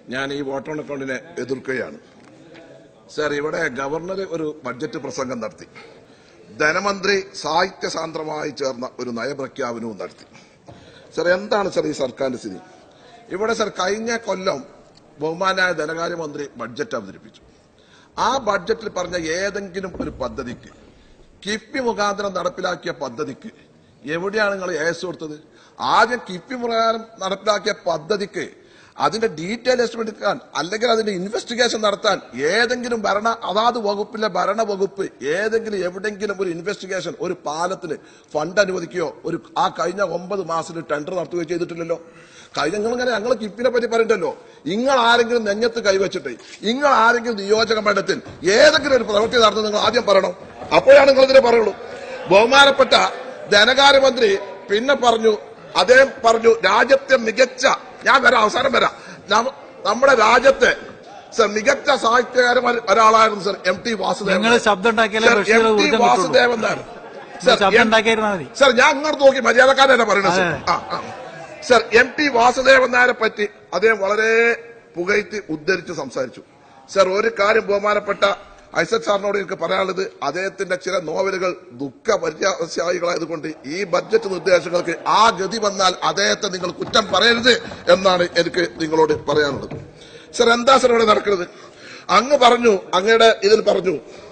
ഞാൻ ഈ vote on അക്കൗണ്ടിനെ എതിർക്കുകയാണ് സർ ഇവിടെ ഗവർണർ ഒരു ബഡ്ജറ്റ് പ്രസംഗം നടത്തി ധനമന്ത്രി സാഹിത്യസാന്ദ്രമായി ചേർന്ന ഒരു നയപ്രഖ്യാപനവും നടത്തി സർ എന്താണ് സർ ഈ സർക്കാരിന്റെ സ്ഥിതി ഇവിടെ സർ കഴിഞ്ഞ കൊല്ലം ബഹുമാനായ ധനകാര്യമന്ത്രി ബഡ്ജറ്റ് അവതരിപ്പിച്ചു ആ ബഡ്ജറ്റിൽ പറഞ്ഞ ഏതെങ്കിലും ഒരു പദ്ധതിക്ക് കിഫ്ബി മുഖാന്തരം നടപ്പിലാക്കിയ പദ്ധതിക്ക് എവിടെയാണ് നിങ്ങൾ ഏസ് കൊടുത്തത് ആദ്യം കിഫ്ബി പ്രകാരം നടപ്പിലാക്കിയ പദ്ധതിക്ക് അതിന്റെ ഡീറ്റെയിൽ എസ്റ്റിമേറ്റ് എടുക്കാൻ അല്ലെങ്കിൽ അതിന്റെ ഇൻവെസ്റ്റിഗേഷൻ നടത്താൻ ഏതെങ്കിലും ഭരണ അതാത് വകുപ്പിലെ ഭരണ വകുപ്പ് ഏതെങ്കിലും എവിടെങ്കിലും ഒരു ഇൻവെസ്റ്റിഗേഷൻ ഒരു പാലത്തിന് ഫണ്ട് അനുവദിക്കുകയോ ഒരു ആ കഴിഞ്ഞ ഒമ്പത് മാസത്തിൽ ടെൻഡർ നടത്തുകയോ ചെയ്തിട്ടില്ലല്ലോ കഴിഞ്ഞ നിങ്ങളിങ്ങനെ ഞങ്ങൾ കിപ്പിനെ പറ്റി പറയണ്ടല്ലോ നിങ്ങൾ ആരെങ്കിലും നെഞ്ഞത്ത് കൈവച്ചിട്ട് നിങ്ങൾ ആരെങ്കിലും നിയോജക മണ്ഡലത്തിൽ ഏതെങ്കിലും ഒരു പ്രവൃത്തി നടത്തുന്നത് നിങ്ങൾ ആദ്യം പറയണം അപ്പോഴാണ് നിങ്ങൾ ഇതിനെ പറയുള്ളൂ ബഹുമാനപ്പെട്ട ധനകാര്യമന്ത്രി പിന്നെ പറഞ്ഞു അദ്ദേഹം പറഞ്ഞു രാജ്യത്തെ മികച്ച ഞാൻ വരാം അവസാനം വരാം നമ്മ- നമ്മുടെ രാജ്യത്തെ സർ മികച്ച സാഹിത്യകാരൻ ഒരാളായിരുന്നു സർ എം ടി വാസുദേവൻ നിങ്ങൾ ശബ്ദം ഉണ്ടാക്കിയാലേ സർ, ബഷീർ എം ടി ഊർജ്ജം കിട്ടുള്ളൂ. വാസുദേവൻ നായർ നിങ്ങൾ ശബ്ദം ഉണ്ടാക്കിയിരുന്നാൽ മതി സർ ഞാൻ അങ്ങോട്ട് നോക്കി മര്യാദക്കാരനെ പറയുന്നത് സർ അതെ. ആ, ആ. സർ എം ടി വാസുദേവൻ നായരെ പറ്റി അദ്ദേഹം വളരെ പുകഴ്ത്തി ഉദ്ധരിച്ച് സംസാരിച്ചു സർ ഒരു കാര്യം ബഹുമാനപ്പെട്ട ഐസക് സാറിനോട് എനിക്ക് പറയാനുള്ളത് അദ്ദേഹത്തിന്റെ ചില നോവലുകൾ ദുഃഖ പര്യാവസായികളായതുകൊണ്ട് ഈ ബഡ്ജറ്റ് നിർദ്ദേശങ്ങൾക്ക് ആ ഗതി വന്നാൽ അദ്ദേഹത്തെ നിങ്ങൾ കുറ്റം പറയരുത് എന്നാണ് എനിക്ക് നിങ്ങളോട് പറയാനുള്ളത് സർ എന്താ സർ ഇവിടെ നടക്കുന്നത് അങ്ങ് പറഞ്ഞു അങ്ങയുടെ ഇതിൽ പറഞ്ഞു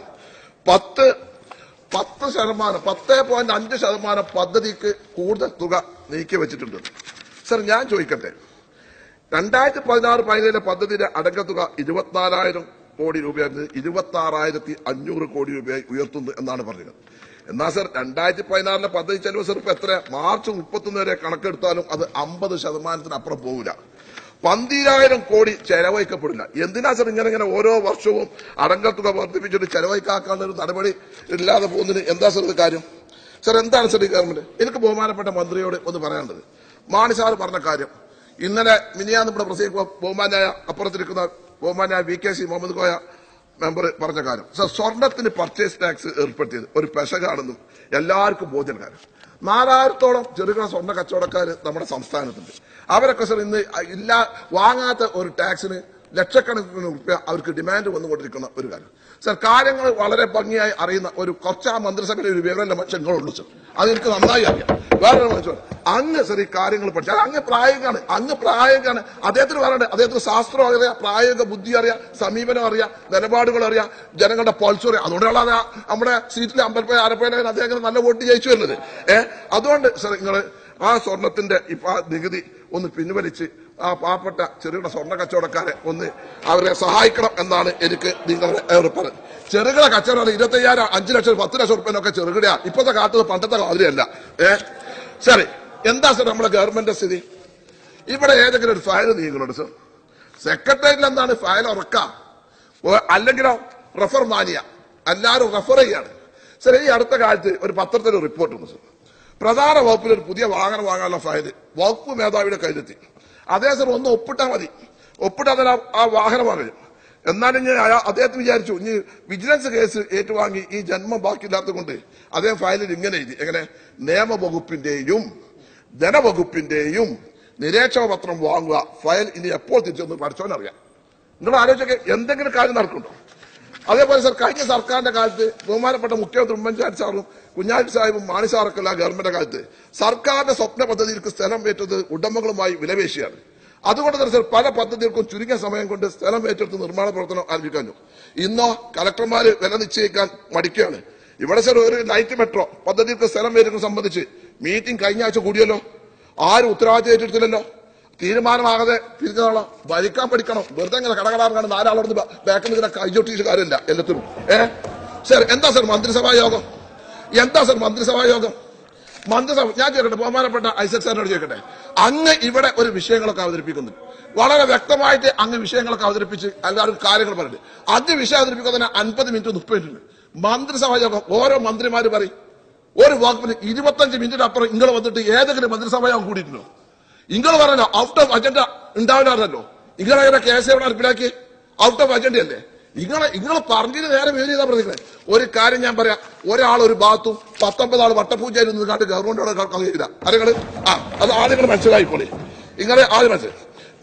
പത്ത് പത്ത് ശതമാനം പത്ത് പോയിന്റ് അഞ്ച് ശതമാനം പദ്ധതിക്ക് കൂടുതൽ തുക നീക്കി വെച്ചിട്ടുണ്ട് സർ ഞാൻ ചോദിക്കട്ടെ രണ്ടായിരത്തി പതിനാറ് പതിനേഴിലെ പദ്ധതിയുടെ അടങ്കത്തുക ഇരുപത്തിനാലായിരം കോടി രൂപയായിരുന്നു ഇരുപത്തി ആറായിരത്തി അഞ്ഞൂറ് കോടി രൂപയായി ഉയർത്തുന്നു എന്നാണ് പറഞ്ഞത് എന്നാൽ സർ രണ്ടായിരത്തി പതിനാറിലെ പദ്ധതി ചെലവ് സർ ഇപ്പൊ എത്ര മാർച്ച് മുപ്പത്തൊന്ന് വരെ കണക്കെടുത്താലും അത് അമ്പത് ശതമാനത്തിന് അപ്പുറം പോകില്ല പന്തിരായിരം കോടി ചെലവഴിക്കപ്പെടില്ല എന്തിനാ സർ ഇങ്ങനെ ഇങ്ങനെ ഓരോ വർഷവും അടങ്കൽ തുക വർദ്ധിപ്പിച്ചിട്ട് ചെലവഴിക്കാക്കാനുള്ള ഒരു നടപടി ഇല്ലാതെ പോകുന്നതിന് എന്താ സർ ഇത് കാര്യം സർ എന്താണ് സർ ഈ ഗവൺമെന്റ് എനിക്ക് ബഹുമാനപ്പെട്ട മന്ത്രിയോട് ഒന്ന് പറയാനുള്ളത് മാണി സാർ പറഞ്ഞ കാര്യം ഇന്നലെ മിനിയാന്ന് ഇവിടെ പ്രസംഗിക്കുമ്പോൾ ബഹുമാനായ അപ്പുറത്തിരിക്കുന്ന ബഹുമാനായ V K C Muhammad Koya member പറഞ്ഞ കാര്യം സർ സ്വർണത്തിന് പർച്ചേസ് ടാക്സ് ഏർപ്പെടുത്തിയത് ഒരു പെശകാണെന്നും എല്ലാവർക്കും ബോധ്യം കാര്യം നാലായിരത്തോളം ചെറുകിട സ്വർണ്ണ കച്ചവടക്കാർ നമ്മുടെ സംസ്ഥാനത്തുണ്ട് അവരൊക്കെ സർ ഇന്ന് ഇല്ല വാങ്ങാത്ത ഒരു ടാക്സിന് ലക്ഷക്കണക്കിന് റുപ്യ അവർക്ക് ഡിമാൻഡ് വന്നുകൊണ്ടിരിക്കുന്ന ഒരു കാര്യം സർ കാര്യങ്ങൾ വളരെ ഭംഗിയായി അറിയുന്ന ഒരു കുറച്ച് ആ മന്ത്രിസഭയിലെ ഒരു വിവരമുള്ള മനുഷ്യങ്ങളുള്ളൂ സർ അത് എനിക്ക് നന്നായി അറിയാം വേറൊരു മനുഷ്യൻ അങ്ങ് സർ ഈ കാര്യങ്ങൾ പഠിച്ചു അത് അങ്ങ് പ്രായോഗികമാണ് അങ്ങ് പ്രായോഗികമാണ് അദ്ദേഹത്തിന് പറയണ്ടേ അദ്ദേഹത്തിന് ശാസ്ത്രം അറിയാം പ്രായോഗിക ബുദ്ധി അറിയാം സമീപനം അറിയാം നിലപാടുകൾ അറിയാം ജനങ്ങളുടെ പൾസ് അറിയാം അതുകൊണ്ടാണ് അത് നമ്മുടെ സീറ്റിൽ അമ്പലപ്പുഴ ആലപ്പുഴ അദ്ദേഹം നല്ല വോട്ട് ജയിച്ചു വരുന്നത് ഏഹ് അതുകൊണ്ട് സർ നിങ്ങൾ ആ സ്വർണത്തിന്റെ ഇപ്പൊ ആ നികുതി ഒന്ന് പിൻവലിച്ച് ആ പാവപ്പെട്ട ചെറുകിട സ്വർണ്ണ കച്ചവടക്കാരെ ഒന്ന് അവരെ സഹായിക്കണം എന്നാണ് എനിക്ക് നിങ്ങളുടെ ഏർപ്പാട് ചെറുകിട കച്ചവടം ഇരുപത്തയ്യായിരം അഞ്ചു ലക്ഷം പത്ത് ലക്ഷം റുപ്യനൊക്കെ ചെറുകിടയാ ഇപ്പോഴത്തെ കാലത്ത് പണ്ടത്തെ മാതിരിയല്ല ഏ ശരി എന്താ സർ നമ്മുടെ ഗവൺമെന്റ് സ്ഥിതി ഇവിടെ ഏതെങ്കിലും ഒരു ഫയൽ നീങ്ങുന്നുണ്ട് സർ സെക്രട്ടേറിയറ്റിൽ എന്താണ് ഫയൽ ഉറക്കാം ഓ, അല്ലെങ്കിലോ റഫർ മാനിയ എല്ലാവരും റഫർ ചെയ്യാണ് സർ ഈ അടുത്ത കാലത്ത് ഒരു പത്രത്തിൽ റിപ്പോർട്ട് ഉണ്ട് സർ പ്രധാന വകുപ്പിൽ ഒരു പുതിയ വാഹനം വാങ്ങാനുള്ള ഫയൽ വകുപ്പ് മേധാവിയുടെ കയ്യിലെത്തി അതേ സർ ഒന്ന് ഒപ്പിട്ടാൽ മതി ഒപ്പിട്ടാൽ തന്നെ ആ- ആ വാഹനം വാങ്ങും എന്നാലും ഞാൻ അയാ- അദ്ദേഹത്തിന് വിചാരിച്ചു ഇനി വിജിലൻസ് കേസ് ഏറ്റുവാങ്ങി ഈ ജന്മം ബാക്കിയില്ലാത്തത് കൊണ്ട് അദ്ദേഹം ഫയലിൽ ഇങ്ങനെ എഴുതി എങ്ങനെ നിയമവകുപ്പിന്റെയും ധനവകുപ്പിന്റെയും നിരീക്ഷണ പത്രം വാങ്ങുക ഫയൽ ഇനി എപ്പോൾ തിരിച്ചൊന്ന് പഠിച്ചോനറിയാം നിങ്ങൾ ആലോചിച്ചൊക്കെ എന്തെങ്കിലും കാര്യം നടക്കുന്നുണ്ടോ അതേപോലെ സർ കഴിഞ്ഞ സർക്കാരിന്റെ കാലത്ത് ബഹുമാനപ്പെട്ട മുഖ്യമന്ത്രി ഉമ്മൻചാണ്ടി സാറും കുഞ്ഞാലി സാഹിബും മാണി സാറൊക്കെ ഗവൺമെന്റ് കാലത്ത് സർക്കാരിന്റെ സ്വപ്ന പദ്ധതികൾക്ക് സ്ഥലം ഏറ്റത് ഉടമകളുമായി വിലപേശിയാണ് അതുകൊണ്ട് തന്നെ സർ പല പദ്ധതികൾക്കും ചുരുങ്ങിയ സമയം കൊണ്ട് സ്ഥലം ഏറ്റെടുത്ത് നിർമ്മാണ പ്രവർത്തനം ആരംഭിക്കാഞ്ഞു ഇന്നോ കലക്ടർമാര് വില നിശ്ചയിക്കാൻ മടിക്കുകയാണ് ഇവിടെ സർ ഒരു നൈറ്റ് മെട്രോ പദ്ധതിക്ക് സ്ഥലം ഏറ്റെടുക്കുന്നത് സംബന്ധിച്ച് മീറ്റിംഗ് കഴിഞ്ഞ ആഴ്ച കൂടിയല്ലോ ആരും ഉത്തരവാദിത്വം ഏറ്റെടുത്തില്ലല്ലോ തീരുമാനമാകാതെ പിരിഞ്ഞോളാം ഭരിക്കാൻ പഠിക്കണം വെറുതെ ഇങ്ങനെ കടകടാറാണ് നാലാളോട് ബാക്കിൽ ഇതിനെ കൈജൊട്ടിച്ച് കാര്യമില്ല എല്ലാത്തിനും ഏ സർ എന്താ സർ മന്ത്രിസഭാ യോഗം എന്താ സർ മന്ത്രിസഭാ യോഗം മന്ത്രിസഭ ഞാൻ ചോദിക്കട്ടെ ബഹുമാനപ്പെട്ട ഐസക് സാറിനോട് ചോദിക്കട്ടെ അങ്ങ് ഇവിടെ ഒരു വിഷയങ്ങളൊക്കെ അവതരിപ്പിക്കുന്നു വളരെ വ്യക്തമായിട്ട് അങ്ങ് വിഷയങ്ങളൊക്കെ അവതരിപ്പിച്ച് എല്ലാവർക്കും കാര്യങ്ങൾ പറയുന്നുണ്ട് അങ്ങ് വിഷയം അവതരിപ്പിക്കുന്നതിന് അൻപത് മിനിറ്റ് മുപ്പത് മിനിറ്റ് മന്ത്രിസഭാ യോഗം ഓരോ മന്ത്രിമാര് പറയും ഒരു വകുപ്പിന് ഇരുപത്തഞ്ച് മിനിറ്റിന് അപ്പുറം നിങ്ങൾ വന്നിട്ട് ഏതെങ്കിലും മന്ത്രിസഭാ യോഗം കൂടിയിട്ടുണ്ടോ നിങ്ങൾ പറഞ്ഞല്ലോ ഔട്ട് ഓഫ് അജണ്ട ഉണ്ടാവില്ലായിരുന്നല്ലോ നിങ്ങൾ അങ്ങനെ കേസ് എവിടെ നടപ്പിലാക്കി ഔട്ട് ഓഫ് അജണ്ട അല്ലേ നിങ്ങളെ നിങ്ങൾ പറഞ്ഞതിന് നേരെ വിവരം ചെയ്താൽ പ്രതികളെ ഒരു കാര്യം ഞാൻ പറയാം ഒരാൾ ഒരു ഭാഗത്തും പത്തൊമ്പത് ആൾ വട്ടപൂജയിൽ നിന്ന് കണ്ട് ഗവൺമെന്റോട് കളിയില്ല അറിയങ്ങള് ആ അത് ആദ്യങ്ങൾ മനസ്സിലായി പോലെ ഇങ്ങനെ ആദ്യം മനസ്സിലായി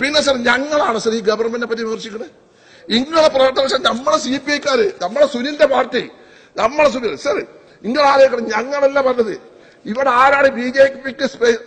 പിന്നെ സർ ഞങ്ങളാണ് സർ ഈ ഗവൺമെന്റിനെ പറ്റി വിമർശിക്കുന്നത് ഇങ്ങളെ പ്രവർത്തനം പക്ഷെ നമ്മളെ സി പി ഐക്കാര് നമ്മളെ സുനിലിന്റെ പാർട്ടി നമ്മളെ സുനിൽ സർ നിങ്ങൾ ആലോചിക്കണം ഞങ്ങളല്ല പറഞ്ഞത് ഇവിടെ ആരാണ് ബി ജെ പിക്ക്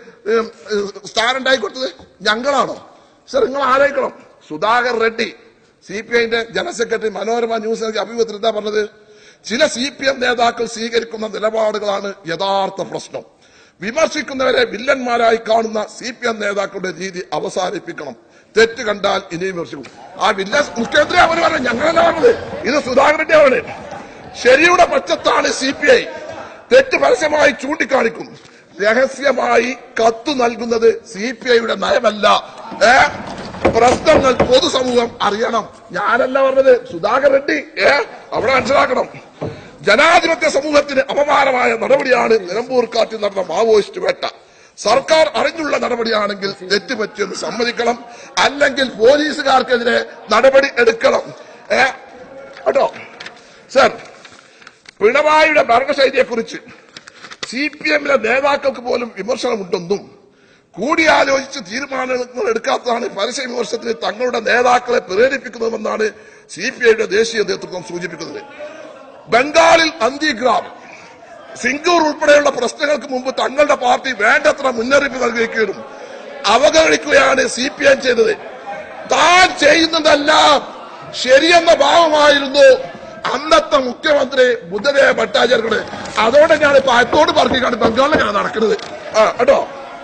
സ്ഥാനം ഉണ്ടായി കൊടുത്തത് ഞങ്ങളാണോ സർ നിങ്ങൾ ആലോചിക്കണം സുധാകർ റെഡ്ഡി സി പി ഐന്റെ ജനറൽ സെക്രട്ടറി മനോരമ ന്യൂസ് നൽകിയ അഭിമുഖത്തിൽ എന്താ പറഞ്ഞത് ചില സി പി എം നേതാക്കൾ സ്വീകരിക്കുന്ന നിലപാടുകളാണ് യഥാർത്ഥ പ്രശ്നം വിമർശിക്കുന്നവരെ വില്ലന്മാരായി കാണുന്ന സി പി എം നേതാക്കളുടെ രീതി അവസാനിപ്പിക്കണം തെറ്റ് കണ്ടാൽ ഇനി വിമർശിക്കും ആ വില്ല മുഖ്യമന്ത്രി അവർ പറഞ്ഞു ഞങ്ങളല്ല പറഞ്ഞത് ഇത് സുധാകരന്റെ ആണ് ശരിയുടെ പക്ഷത്താണ് സി പി ഐ തെറ്റ് പരസ്യമായി ചൂണ്ടിക്കാണിക്കും രഹസ്യമായി കത്ത് നൽകുന്നത് സി പി ഐയുടെ നയമല്ല ഏ പ്രശ്നങ്ങൾ പൊതുസമൂഹം അറിയണം ഞാനല്ല പറഞ്ഞത് സുധാകർ റെഡ്ഡി ഏ അവിടെ മനസ്സിലാക്കണം ജനാധിപത്യ സമൂഹത്തിന് അപമാനമായ നടപടിയാണ് നിലമ്പൂർ കാറ്റിൽ നടന്ന മാവോയിസ്റ്റ് വേട്ട സർക്കാർ അറിഞ്ഞുള്ള നടപടിയാണെങ്കിൽ തെറ്റുപറ്റിയെന്ന് സമ്മതിക്കണം അല്ലെങ്കിൽ പോലീസുകാർക്കെതിരെ നടപടി എടുക്കണം ഏ കേട്ടോ സർ പിണറായിയുടെ ഭരണശൈലിയെക്കുറിച്ച് സി പി എമ്മിലെ നേതാക്കൾക്ക് പോലും വിമർശനമുണ്ടെന്നും കൂടിയാലോചിച്ച് തീരുമാനങ്ങൾ എടുക്കാത്തതാണ് പരസ്യ വിമർശനത്തിന് തങ്ങളുടെ നേതാക്കളെ പ്രേരിപ്പിക്കുന്നതെന്നാണ് സി പി ഐയുടെ ദേശീയ നേതൃത്വം സൂചിപ്പിക്കുന്നത് ബംഗാളിൽ അന്തിഗ്രാം സിംഗൂർ ഉൾപ്പെടെയുള്ള പ്രശ്നങ്ങൾക്ക് മുമ്പ് തങ്ങളുടെ പാർട്ടി വേണ്ടത്ര മുന്നറിയിപ്പ് നൽകിയിരിക്കുകയും അവഗണിക്കുകയാണ് സി പി എം ചെയ്തത് താൻ ചെയ്യുന്നതെല്ലാം ശരിയെന്ന ഭാവമായിരുന്നു അന്നത്തെ മുഖ്യമന്ത്രി ബുദ്ധദേവ ഭട്ടാചാര്യരുടെ അതോടെ ഞാൻ ഇപ്പൊ അത്തോട് പറഞ്ഞിട്ടാണ് ബംഗാളിലാണ് നടക്കുന്നത് ആ കേട്ടോ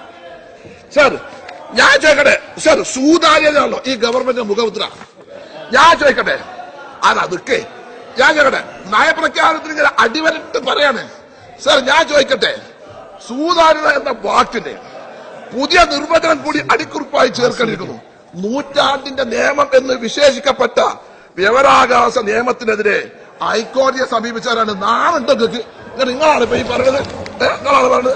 സർ ഞാൻ ചോദിക്കട്ടെ സർ സൂതാര്യതയാണല്ലോ ഈ ഗവൺമെന്റ് മുഖമുദ്ര ഞാൻ ചോദിക്കട്ടെ അതാ നിക്കേ ഞാൻ ചോദിക്കട്ടെ നയപ്രഖ്യാപനത്തിന് ഇങ്ങനെ അടിവരട്ട് പറയാണ് സർ ഞാൻ ചോദിക്കട്ടെ സൂതാര്യത എന്ന വാക്കിന് പുതിയ നിർവചനം കൂടി അടിക്കുറിപ്പായി ചേർക്കേണ്ടിയിരിക്കുന്നു നൂറ്റാണ്ടിന്റെ നിയമം എന്ന് വിശേഷിക്കപ്പെട്ട വിവരാകാശ നിയമത്തിനെതിരെ ഹൈക്കോടതിയെ സമീപിച്ചാലാണ് നാളുണ്ടോ നിങ്ങൾക്ക് ഇങ്ങനെ നിങ്ങളാണ് ഇപ്പൊ ഈ പറഞ്ഞത് ഏ, നിങ്ങളാണ് പറഞ്ഞത്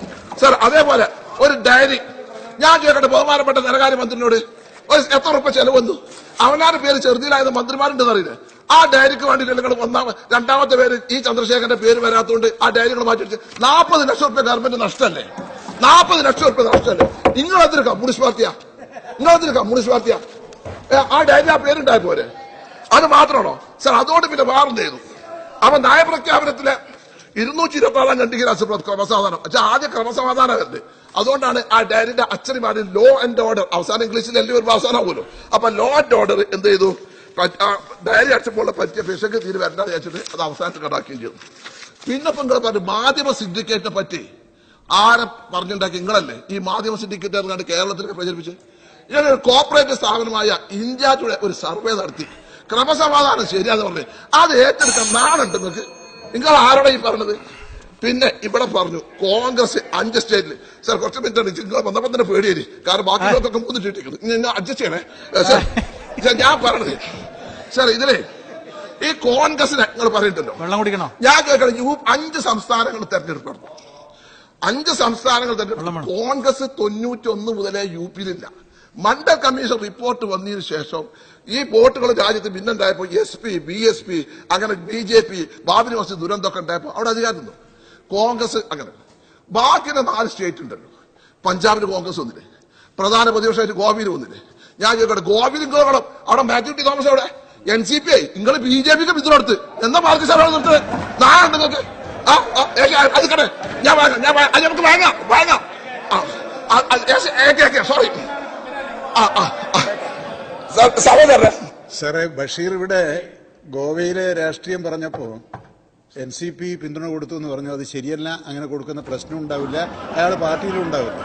സർ അതേപോലെ ഒരു ഡയറി ഞാൻ ചോദിക്കട്ടെ ബഹുമാനപ്പെട്ട ധനകാര്യ മന്ത്രിനോട് ഒരു എത്ര ഉറപ്പ് ചെലവ് വന്നു അവനാരുടെ പേര് ചെറുതിലായത് മന്ത്രിമാരുണ്ടെന്ന് അറിയില്ല ആ ഡയറിക്ക് വേണ്ടിയിട്ട് നിങ്ങൾ ഒന്നാം രണ്ടാമത്തെ പേര് ഈ ചന്ദ്രശേഖരന്റെ പേര് വരാത്തതുകൊണ്ട് ആ ഡയറികൾ മാറ്റി വെച്ച് നാൽപ്പത് ലക്ഷം റുപ്യ ഗവൺമെന്റ് നഷ്ടമല്ലേ നാൽപ്പത് ലക്ഷം റുപ്യ നഷ്ടമല്ലേ നിങ്ങൾ എന്തൊരു കമ്മ്യൂണിസ്റ്റ് പാർട്ടിയാ നിങ്ങൾ എന്തൊരു കമ്മ്യൂണിസ്റ്റ് പാർട്ടിയാ ഏ, ആ ഡയറി ആ പേരുണ്ടായ പോരെ അത് മാത്രമാണോ സർ അതുകൊണ്ട് പിന്നെ വേറെന്ത് ചെയ്തു അവൻ നയപ്രഖ്യാപനത്തിലെ ഇരുന്നൂറ്റി ഇരുപത്തി ആറാം ഖണ്ഡികരാശി ക്രമസമാധാനം പക്ഷെ ആദ്യ ക്രമസമാധാനം വരുന്നത് അതുകൊണ്ടാണ് ആ ഡയറിന്റെ അച്ചടിമാരിൽ ലോ ആൻഡ് ഓർഡർ അവസാനം ഇംഗ്ലീഷിൽ എല്ലാവരും അവസാനമാകുമല്ലോ അപ്പൊ ലോ ആൻഡ് ഓർഡർ എന്ത് ചെയ്തു പറ്റ- ആ ഡയറി അടിച്ചപ്പോൾ പറ്റിയ പിശക്ക് തീരെ വരണ്ടെന്ന് വിചാരിച്ചിട്ട് അത് അവസാനത്തിൽ കടാക്കുകയും ചെയ്തു പിന്നെ ഇപ്പൊ നിങ്ങൾ പറഞ്ഞു മാധ്യമ സിൻഡിക്കേറ്റിനെ പറ്റി ആരെ പറഞ്ഞുണ്ടാക്കി നിങ്ങളല്ലേ ഈ മാധ്യമ സിൻഡിക്കേറ്റ് ഇറങ്ങാണ്ട് കേരളത്തിലേക്ക് പ്രചരിപ്പിച്ച് ഇതൊരു കോപ്പറേറ്റ് സ്ഥാപനമായ ഇന്ത്യ ടുഡേ ഒരു സർവേ നടത്തി ക്രമസമാധാനം ശരിയാന്ന് പറഞ്ഞു അത് ഏറ്റെടുക്കാൻ നാളുണ്ട് നിങ്ങൾക്ക് നിങ്ങൾ ആരോടെ ഈ പറഞ്ഞത് പിന്നെ ഇവിടെ പറഞ്ഞു കോൺഗ്രസ് അഞ്ച് സ്റ്റേറ്റിൽ സാർ കുറച്ച് മിനിറ്റ് ഉണ്ട് നിങ്ങൾ വന്നപ്പോൾ തന്നെ പേടിയേരി കാരണം ബാക്കിയുള്ളവർക്കൊക്കെ മൂന്ന് ചീട്ടിക്കുന്നു ഇനി അഡ്ജസ്റ്റ് ചെയ്യണേ ഏ, സാർ സാർ ഞാൻ പറഞ്ഞത് സാർ ഇതിലേ ഈ കോൺഗ്രസിനെ നിങ്ങൾ പറയുന്നുണ്ടല്ലോ വെള്ളം കുടിക്കണോ ഞാൻ ചോദിക്കണം യു അഞ്ച് സംസ്ഥാനങ്ങൾ തെരഞ്ഞെടുപ്പ് നടന്നു അഞ്ച് സംസ്ഥാനങ്ങൾ വെള്ളം തെരഞ്ഞെടുപ്പ് വേണം. കോൺഗ്രസ് തൊണ്ണൂറ്റി ഒന്ന് മുതലേ യു പിയിലില്ല മണ്ഡൽ കമ്മീഷൻ റിപ്പോർട്ട് വന്നതിന് ശേഷം ഈ വോട്ടുകൾ രാജ്യത്ത് ഭിന്നുണ്ടായപ്പോൾ S P B S P അങ്ങനെ B J P Babri Masjid ദുരന്തമൊക്കെ ഉണ്ടായപ്പോൾ അവിടെ അധികാരം നിന്നു കോൺഗ്രസ് അങ്ങനെ ബാക്കിയുടെ നാല് സ്റ്റേറ്റ് ഉണ്ടല്ലോ പഞ്ചാബിൽ കോൺഗ്രസ് വന്നില്ലേ പ്രധാന പ്രതിപക്ഷമായിട്ട് ഗോവയിൽ വന്നില്ലേ ഞാൻ ചോദിക്കട്ടെ ഗോവയിൽ കേൾക്കണം അവിടെ മാത്യു ടി തോമസ് അവിടെ എൻ സി പി ഐ നിങ്ങൾ ബി ജെ പിക്ക് പിന്തുണ എടുത്ത് എന്താ പാർട്ടി സഭയാണ് നിർത്തത് നാളെ നിങ്ങൾക്ക് ആ ആ, ഏ, ഏ, അത് കട്ടെ ഞാൻ വാങ്ങാം ഞാൻ വാങ്ങാം. അത് നമുക്ക് വാങ്ങാം വാങ്ങാം ആ, ആ, ആ, yes, ഏ, ഏ, ഏ, സോറി ആ ആ ആ. സ- സഹോദരൻ സാറേ ബഷീർ ഇവിടെ ഗോവയിലെ രാഷ്ട്രീയം പറഞ്ഞപ്പോ എൻ സി പി പിന്തുണ കൊടുത്തു എന്ന് പറഞ്ഞു അത് ശരിയല്ല അങ്ങനെ കൊടുക്കുന്ന പ്രശ്നം ഉണ്ടാവില്ല അയാൾ പാർട്ടിയിലും ഉണ്ടാവില്ല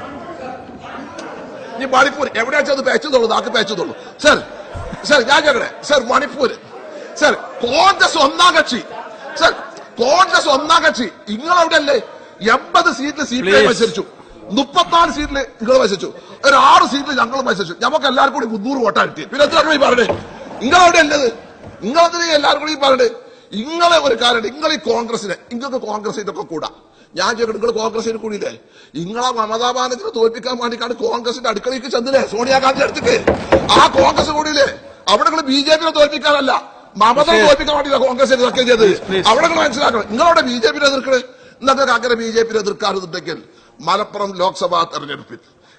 ഈ മണിപ്പൂർ എവിടെയാ ചെന്ന് പേച്ചതുള്ളൂ നാക്ക് പേച്ചതുള്ളൂ സർ സർ ഞാൻ കേട്ടെ സർ മണിപ്പൂർ സർ കോൺഗ്രസ് ഒന്നാം കക്ഷി സർ കോൺഗ്രസ് ഒന്നാം കക്ഷി നിങ്ങൾ അവിടെ അല്ലേ എൺപത് സീറ്റിൽ സി പി ഐ Please. മത്സരിച്ചു മുപ്പത്തിനാല് സീറ്റിൽ നിങ്ങൾ മത്സരിച്ചു ഒരു ആറ് സീറ്റിൽ ഞങ്ങൾ മത്സരിച്ചു നമുക്ക് എല്ലാവർക്കും കൂടി മുന്നൂറ് വോട്ടാ കിട്ടി പിന്നെ എത്ര ഈ പറഞ്ഞേ നിങ്ങൾ അവിടെ അല്ലത് നിങ്ങളെന്തിനാ എല്ലാവരും കൂടി ഈ പറഞ്ഞത് നിങ്ങളെ ഒരു കാര്യം നിങ്ങൾ ഈ കോൺഗ്രസിനെ നിങ്ങൾക്ക് കോൺഗ്രസ് ഇതൊക്കെ കൂടാ ഞാൻ ചോദിക്കട്ടെ നിങ്ങൾ കോൺഗ്രസിന് കൂടിയില്ലേ നിങ്ങളെ മമതാ ബാനർജിനെ തോൽപ്പിക്കാൻ വേണ്ടിക്കാണ് കോൺഗ്രസിന്റെ അടുക്കളയ്ക്ക് ചെന്നില്ലേ സോണിയാഗാന്ധി അടുത്തേക്ക് ആ കോൺഗ്രസ് കൂടിയില്ലേ അവിടെ നിങ്ങൾ ബി ജെ പിനെ തോൽപ്പിക്കാനല്ല മമത പക്ഷേ- തോൽപ്പിക്കാൻ വേണ്ടിയില്ല കോൺഗ്രസിനെ ഇതൊക്കെ ചെയ്തത് Please, please. അവിടെ നിങ്ങൾ മനസ്സിലാക്കണം നിങ്ങളവിടെ ബി ജെ പിനെ എതിർക്കണേ നിങ്ങൾക്ക് അങ്ങനെ ബി ജെ പിനെ എതിർക്കാറുണ്ടെങ്കിൽ മലപ്പുറം ലോക്സഭാ തെരഞ്ഞെടുപ്പിൽ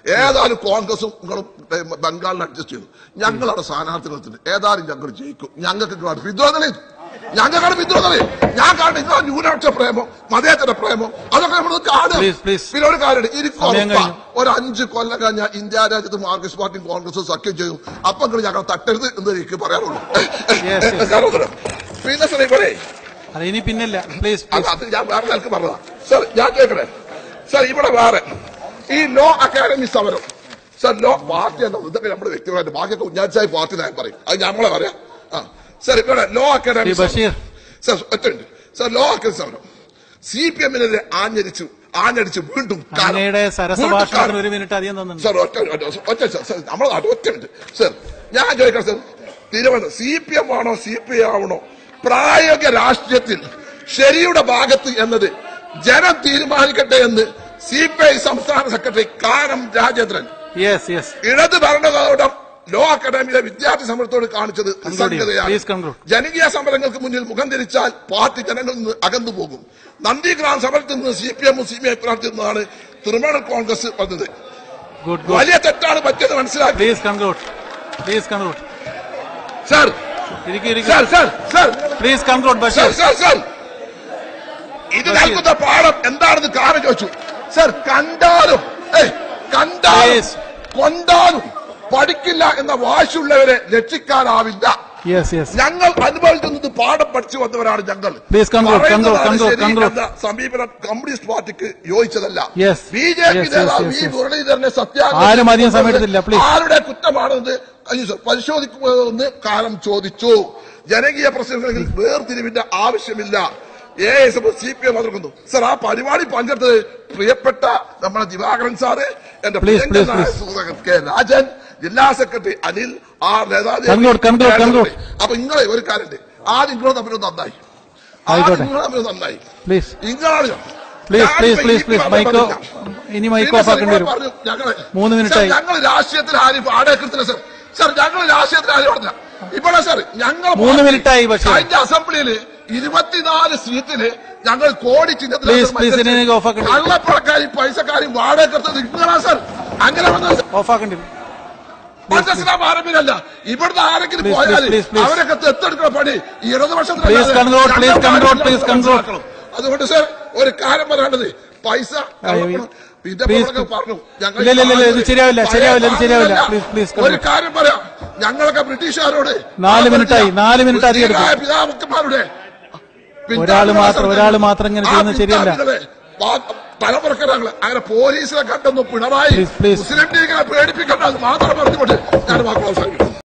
ഏതായാലും കോൺഗ്രസും നിങ്ങളും ഏ, ബംഗാളിൽ അഡ്ജസ്റ്റ് ചെയ്തു ഞങ്ങളവിടെ സ്ഥാനാർത്ഥി നിർത്തുന്നു ഏതായാലും ഞങ്ങൾ ജയിക്കും ഞങ്ങൾക്ക് വിദ്രോഹങ്ങളെ ഞങ്ങൾക്കാണ് വിദ്രോഹങ്ങളെ ഞാൻ കാണുന്നത് നിങ്ങളെ ന്യൂനപക്ഷ പ്രേമം മതേതര പ്രേമം അതൊക്കെ നമ്മൾ കാണുക Please, please. പിന്നെ ഒരു കാര്യം എനിക്ക് സമയം ഉറപ്പാ, കഴിഞ്ഞു. ഒരു അഞ്ച് കൊല്ലം കഴിഞ്ഞാൽ ഇന്ത്യ രാജ്യത്ത് മാർക്സിസ്റ്റ് പാർട്ടിയും കോൺഗ്രസും സഖ്യം ചെയ്യും അപ്പൊ നിങ്ങൾ ഞങ്ങൾ തട്ടരുത് എന്ന് എനിക്ക് പറയാനുള്ളൂ Yes, yes. കാരണം ഉത്തരം. പിന്നെ സാർ ഇവിടെ അത് ഇനി പിന്നില്ല പ്ലീസ് അത് പ്ലീസ് അത് ഞാൻ വേറെ നിലക്ക് പറഞ്ഞതാ സാർ ഞാൻ കേൾക്കണേ സാർ ഇവിടെ വേറെ ഈ ലോ അക്കാദമി സമരം സാർ ലോ പാർട്ടി എന്താ ഇതൊക്കെ നമ്മുടെ വ്യക്തിപരമായിട്ട് ബാക്കിയൊക്കെ ഉഞ്ഞാച്ചായി പാർട്ടി ഞാൻ പറയും അത് നമ്മളെ പറയാം ആ സാർ ഇവിടെ law academy Shri Basheer. Sir ഒറ്റണ്ട് സാർ ലോ അക്കാദമി സമരം സി പി എമ്മിനെതിരെ ആഞ്ഞടിച്ചു ആഞ്ഞടിച്ച് വീണ്ടും കാലം. അങ്ങയുടെ വീണ്ടും സരസഭാഷണത്തിന് കാലം. ഒരു മിനിറ്റ് അധികം തന്നിട്ടുണ്ട് സാർ ഒറ്റ ഒറ്റ- ഒറ്റ സാർ, സാർ, നമ്മുടെ നാട്ടിൽ ഒറ്റ മിനിറ്റ് സാർ ഞാൻ ചോദിക്കാം sir Thiruvananthapuram C P M ആണോ സി പി ഐ ആവണോ പ്രായോഗിക രാഷ്ട്രീയത്തിൽ ശരിയുടെ ഭാഗത്ത് എന്നത് ജനം തീരുമാനിക്കട്ടെ എന്ന് സി പി ഐ സംസ്ഥാന secretary Kanam Rajendran yes yes ഇടത് ഭരണകൂടം ലോ അക്കാദമിയിലെ വിദ്യാർത്ഥി സമരത്തോട് കാണിച്ചത് നിസ്സംഗതയാണ് Please conclude. ജനകീയ സമരങ്ങൾക്ക് മുന്നിൽ മുഖം തിരിച്ചാൽ പാർട്ടി ജനങ്ങളിൽ നിന്ന് അകന്നു പോകും നന്ദിഗ്രാം സമരത്തിൽ നിന്ന് സി പി എമ്മും സി പി ഐ പ്രവർത്തിക്കുന്നതാണ് തൃണമൂൽ കോൺഗ്രസ് പറഞ്ഞത് ഗുഡ് ഗുഡ് വലിയ തെറ്റാണ് പറ്റിയത് മനസ്സിലാക്കി please conclude please conclude sir ഇരിക്കും സാർ ഇരിക്കും sir sir please conclude sir Basheer sir sir ഇത് നൽകുന്ന പാഠം എന്താണെന്ന് കാരണം ചോദിച്ചു സാർ കണ്ടാലും ഏയ് കണ്ടാലും Please. കൊണ്ടാലും പഠിക്കില്ല എന്ന വാശിയുള്ളവരെ രക്ഷിക്കാനാവില്ല യെസ് യെസ് ഞങ്ങൾ അനുഭവിക്കുന്നത് പാഠം പഠിച്ചു വന്നവരാണ് ഞങ്ങൾ Please conclude, പറയുന്നതാണ് conclude, ശരി conclude. എന്ന സമീപനം കമ്മ്യൂണിസ്റ്റ് പാർട്ടിക്ക് യോജിച്ചതല്ല Yes. B J P Yes, yes, നേതാവ് yes, വി yes. മുരളീധരനെ സത്യാഗ്രഹം ആരും അധികം സമയം എടുത്തില്ല, please. ആരുടെ കുറ്റമാണെന്ന് അയ്യോ, സർ, പരിശോധിക്കുമെന്ന് കാലം ചോദിച്ചു ജനകീയ പ്രശ്നങ്ങളിൽ വേർതിരിവിന്റെ ആവശ്യമില്ല A S F C P M എതിർക്കുന്നു സർ ആ പരിപാടി പങ്കെടുത്തത് പ്രിയപ്പെട്ട നമ്മുടെ ദിവാകരൻ സാറ് എന്റെ Please, please, പ്രിയങ്കരനായ please. സുഹൃത്ത് കെ രാജൻ ജില്ലാ secretary Anil R Netaji Conclude, conclude, conclude. അപ്പൊ നിങ്ങളെ ഒരു കാര്യമുണ്ട് ആദ്യം നിങ്ങൾ തമ്മിൽ നന്നായി ആയിക്കോട്ടെ. നിങ്ങൾ തമ്മിൽ നന്നായി പ്ലീസ് നിങ്ങളാണ് Please, ഞാനിപ്പോ please, please, ഈ please, പറഞ്ഞ മൈക്കോ പറഞ്ഞില്ല. ഇനി മൈക്ക് പിന്നെ ഓഫ് സർ ആക്കേണ്ടി വരും ഇവിടെ പറഞ്ഞു, ഞങ്ങള് മൂന്ന് സർ, മിനിറ്റായി. ഞങ്ങൾ രാഷ്ട്രീയത്തിൽ ആരും പാടേക്കത്തില്ല സർ സർ ഞങ്ങൾ രാഷ്ട്രീയത്തിൽ ആരും പറഞ്ഞില്ല ഇവിടെ സർ ഞങ്ങൾ മൂന്ന് പാർട്ടി മിനിറ്റായി ബഷീർ. കഴിഞ്ഞ അസംബ്ലിയിൽ ഇരുപത്തിനാല് സീറ്റില് ഞങ്ങൾ കോടി ചിഹ്നത്തിൽ Please, please, ഇതിനെ off ആക്കണ്ട. കള്ളപ്പണക്കാരും പൈസക്കാരും വാടകെടുത്തത് നിങ്ങളാ സർ അങ്ങനെ വന്നത് ഓഫ് ആക്കേണ്ടി വരും കോൺഗ്രസിനാ പാരമ്പര്യമല്ല ഇവിടുന്ന് ആരെങ്കിലും Please, പോയാൽ please, please, please. അവരൊക്കെ ദത്തെടുക്കുന്ന പണി ഈ ഇടതുപക്ഷത്തിൽ Please conclude, please conclude, please conclude. അതുകൊണ്ട് സർ ഒരു കാര്യം പറയാനുള്ളത് പൈസ കള്ളപ്പണം, പിന്നെ Please, പുറകെ പറഞ്ഞു ഞങ്ങൾ ഇല്ല, ഇല്ല, ഇല്ല, ഇത് ശരിയാവില്ല, പഴയ ശരിയാവില്ല, ഇത് ശരിയാവില്ല. പാർട്ടിയല്ല. Please, please ഒരു conclude. കാര്യം പറയാം ഞങ്ങളൊക്കെ ബ്രിട്ടീഷുകാരോട് നാല് മിനിറ്റായി, നാല് മിനിറ്റ് അധികം എടുത്തു. ബുദ്ധിഹീനരായ പിതാക്കന്മാരുടെ ഒരാള് മാത്രം- ഒരാള് മാത്രം ഇങ്ങനെ ആ ചെയ്യുന്നത് ശരിയല്ല. പിതാവികളെ വാ- തലമുറക്കരങ്ങള് അങ്ങനെ പോലീസിനെ കണ്ടെന്നു പിണറായി Please, please. മുസ്ലിം ലീഗിനെ പേടിപ്പിക്കേണ്ട അത് മാത്രം പറഞ്ഞുകൊണ്ട് ഞാൻ വാക്കുകൾ അവസാനിപ്പിക്കുന്നു